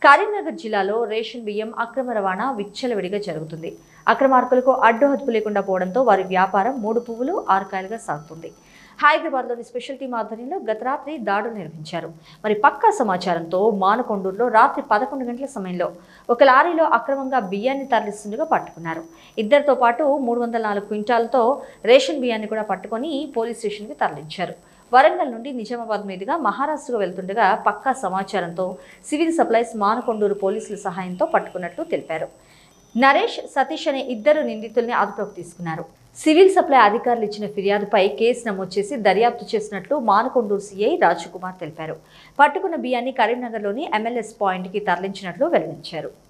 కరీంనగర్ జిల్లాలో రేషన్ బియ్యం అక్రమ రవాణా విచ్చలవిడిగా జరుగుతుంది అక్రమార్కులకు అడ్డు హద్దు లేకుండా పోవడంతో వారి వ్యాపారం మూడు పువ్వులు ఆరు కాయలుగా సాగుతుంది హైదరాబాద్లోని స్పెషల్ టీం ఆధ్వర్యంలో గత రాత్రి దాడులు నిర్వహించారు మరి పక్కా సమాచారంతో మానకొండూరులో రాత్రి పదకొండు గంటల సమయంలో ఒక లారీలో అక్రమంగా బియ్యాన్ని తరలిస్తుండగా పట్టుకున్నారు ఇద్దరితో పాటు మూడు వందల నాలుగు క్వింటాలతో రేషన్ బియ్యాన్ని కూడా పట్టుకొని పోలీస్ స్టేషన్కి తరలించారు వరంగల్ నుండి నిజామాబాద్ మీదుగా మహారాష్ట్రకు వెళ్తుండగా పక్కా సమాచారంతో సివిల్ సప్లైస్ మానకొండూరు పోలీసుల సహాయంతో పట్టుకున్నట్లు తెలిపారు నరేష్ సతీష్ అనే ఇద్దరు నిందితుల్ని అదుపులోకి తీసుకున్నారు సివిల్ సప్లై అధికారులు ఇచ్చిన ఫిర్యాదుపై కేసు నమోదు చేసి దర్యాప్తు చేసినట్లు మానకొండూరు సీఐ రాజకుమార్ తెలిపారు పట్టుకున్న బియ్యాన్ని కరీంనగర్లోని ఎంఎల్ఎస్ పాయింట్కి తరలించినట్లు వెల్లడించారు